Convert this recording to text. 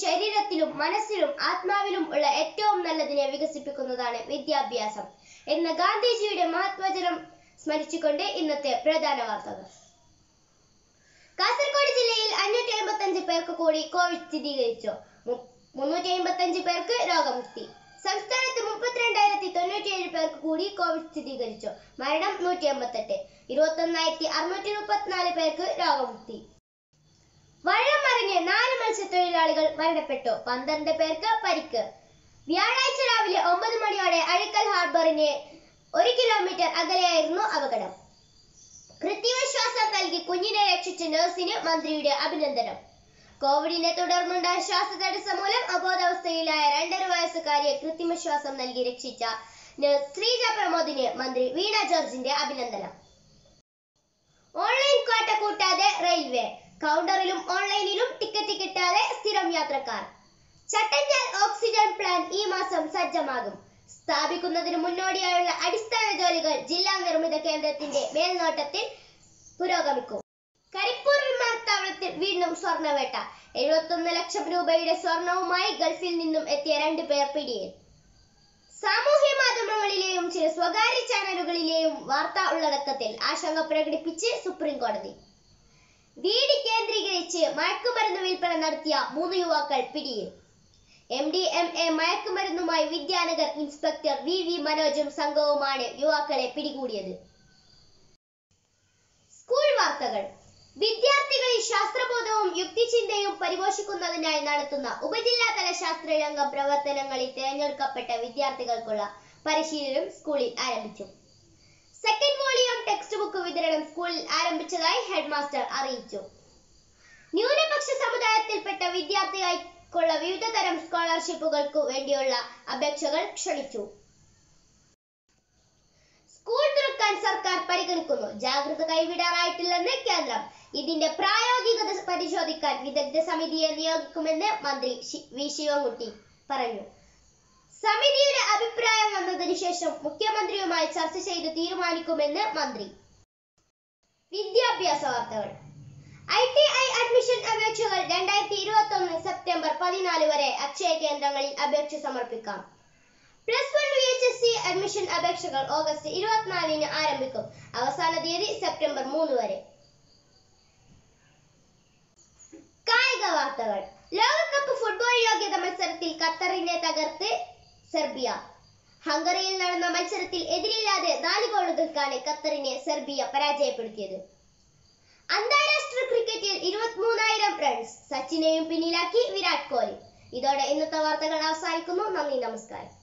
ശരീരത്തിലും മനസ്സിലും ആത്മാവിലും ഉള്ള ഏറ്റവും നല്ലതിനെ വികസിപ്പിക്കുന്നതാണ് വിദ്യാഭ്യാസം എന്ന ഗാന്ധിജിയുടെ മഹത്വചനം സ്മരിച്ചുകൊണ്ട് ഇന്നത്തെ പ്രധാന വാർത്തകൾ കാസർഗോഡ് ജില്ലയിൽ അഞ്ഞൂറ്റി അമ്പത്തി അഞ്ച് പേർക്ക് കൂടി കോവിഡ് സ്ഥിരീകരിച്ചു മു- മുന്നൂറ്റി അമ്പത്തി അഞ്ച് പേർക്ക് രോഗമുക്തി സംസ്ഥാനത്ത് മുപ്പത്തിരണ്ടായിരത്തി തൊണ്ണൂറ്റിയേഴ് പേർക്ക് കൂടി കോവിഡ് സ്ഥിരീകരിച്ചു മരണം നൂറ്റി എൺപത്തെട്ട് ഇരുപത്തി ഒന്നായിരത്തി അറുന്നൂറ്റി മുപ്പത്തിനാല് പേർക്ക് രോഗമുക്തി വള്ളം മറിഞ്ഞ് നാല് മത്സ്യത്തൊഴിലാളികൾ മരണപ്പെട്ടു പന്ത്രണ്ട് പേർക്ക് പരിക്ക് വ്യാഴാഴ്ച രാവിലെ ഒമ്പത് മണിയോടെ അഴിക്കൽ ഹാർബറിന് ഒരു കിലോമീറ്റർ അകലെയായിരുന്നു അപകടം കൃത്രിമശ്വാസം നൽകി കുഞ്ഞിനെ രക്ഷിച്ച നഴ്സിന് മന്ത്രിയുടെ അഭിനന്ദനം കോവിഡിനെ തുടർന്നുണ്ടായ ശ്വാസതടസ്സം മൂലം അബോധാവസ്ഥയിലായ രണ്ടര വയസ്സുകാരിയെ കൃത്രിമശ്വാസം നൽകി രക്ഷിച്ച നഴ്സ് ശ്രീജ പ്രമോദിന് മന്ത്രി വീണ ജോർജിന്റെ അഭിനന്ദനം ഓൺലൈൻ ക്വാട്ട കൂട്ടാതെ റെയിൽവേ കൗണ്ടറിലും ഓൺലൈനിലും ടിക്കറ്റ് കിട്ടാതെ സ്ഥിരം യാത്രക്കാർ ചട്ടഞ്ചാൽ ഓക്സിജൻ പ്ലാന്റ് ഈ മാസം സജ്ജമാകും സ്ഥാപിക്കുന്നതിന് മുന്നോടിയായുള്ള അടിസ്ഥാന ജോലികൾ ജില്ലാ നിർമ്മിത കേന്ദ്രത്തിന്റെ മേൽനോട്ടത്തിൽ പുരോഗമിക്കും കരിപ്പൂർ വിമാനത്താവളത്തിൽ വീണ്ടും സ്വർണ്ണവേട്ട എഴുപത്തൊന്ന് ലക്ഷം രൂപയുടെ സ്വർണവുമായി ഗൾഫിൽ നിന്നും എത്തിയ രണ്ടു പേർ പിടിയിൽ സാമൂഹ്യ മാധ്യമങ്ങളിലെയും ചില സ്വകാര്യ ചാനലുകളിലെയും വാർത്താ ഉള്ളടക്കത്തിൽ ആശങ്ക പ്രകടിപ്പിച്ച് സുപ്രീം കോടതി വീട് കേന്ദ്രീകരിച്ച് മയക്കുമരുന്ന് വിൽപ്പന നടത്തിയ മൂന്ന് യുവാക്കൾ പിടിയിൽ എം ഡി എം എ മയക്കുമരുന്നുമായി വിദ്യാനഗർ ഇൻസ്പെക്ടർ വി വി മനോജും സംഘവുമാണ് യുവാക്കളെ പിടികൂടിയത് സ്കൂൾ വാർത്തകൾ വിദ്യാർത്ഥികളിൽ ശാസ്ത്രബോധവും യുക്തിചിന്തയും പരിപോഷിക്കുന്നതിനായി നടത്തുന്ന ഉപജില്ലാതല ശാസ്ത്രരംഗം പ്രവർത്തനങ്ങളിൽ തിരഞ്ഞെടുക്കപ്പെട്ട വിദ്യാർത്ഥികൾക്കുള്ള പരിശീലനം സ്കൂളിൽ ആരംഭിച്ചു സെക്കൻഡ് വോളിയം ടെക്സ്റ്റ് ബുക്ക് വിതരണം സ്കൂളിൽ ആരംഭിച്ചതായി ഹെഡ് മാസ്റ്റർ അറിയിച്ചു ന്യൂനപക്ഷ സമുദായത്തിൽപ്പെട്ട വിദ്യാർത്ഥികൾക്കുള്ള വിവിധ തരം സ്കോളർഷിപ്പുകൾക്കു വേണ്ടിയുള്ള അപേക്ഷകൾ ക്ഷണിച്ചു സ്കൂൾ തുറക്കാൻ സർക്കാർ പരിഗണിക്കുന്നു ജാഗ്രത കൈവിടാറായിട്ടില്ലെന്ന് കേന്ദ്രം ഇതിന്റെ പ്രായോഗികത പരിശോധിക്കാൻ വിദഗ്ധ സമിതിയെ നിയോഗിക്കുമെന്ന് മന്ത്രി ശി- വി ശിവൻകുട്ടി പറഞ്ഞു സമിതിയുടെ അഭിപ്രായം വന്നതിനു ശേഷം മുഖ്യമന്ത്രിയുമായി ചർച്ച ചെയ്ത് തീരുമാനിക്കുമെന്ന് മന്ത്രി വിദ്യാഭ്യാസ വാർത്തകൾ ഐ ടി ഐ അഡ്മിഷൻ അപേക്ഷകൾ രണ്ടായിരത്തി ഇരുപത്തി ഒന്ന് സെപ്റ്റംബർ പതിനാല് വരെ അക്ഷയ കേന്ദ്രങ്ങളിൽ അപേക്ഷ സമർപ്പിക്കാം plus one V H S C admission അപേക്ഷകൾ ഓഗസ്റ്റ് ഇരുപത്തിനാലിന് ആരംഭിക്കും അവസാന തീയതി സെപ്റ്റംബർ മൂന്ന് വരെ കായിക വാർത്തകൾ ലോകകപ്പ് ഫുട്ബോൾ യോഗ്യത മത്സരത്തിൽ ഖത്തറിനെ തകർത്ത് സെർബിയ ഹംഗറിയിൽ നടന്ന മത്സരത്തിൽ എതിരില്ലാതെ നാല് ഗോളുകൾക്കാണ് ഖത്തറിനെ സെർബിയ പരാജയപ്പെടുത്തിയത് അന്താരാഷ്ട്ര ക്രിക്കറ്റിൽ ഇരുപത്തിമൂന്നായിരം റൺസ് സച്ചിനെയും പിന്നിലാക്കി വിരാട് കോഹ്ലി ഇതോടെ ഇന്നത്തെ വാർത്തകൾ അവസാനിക്കുന്നു നന്ദി നമസ്കാരം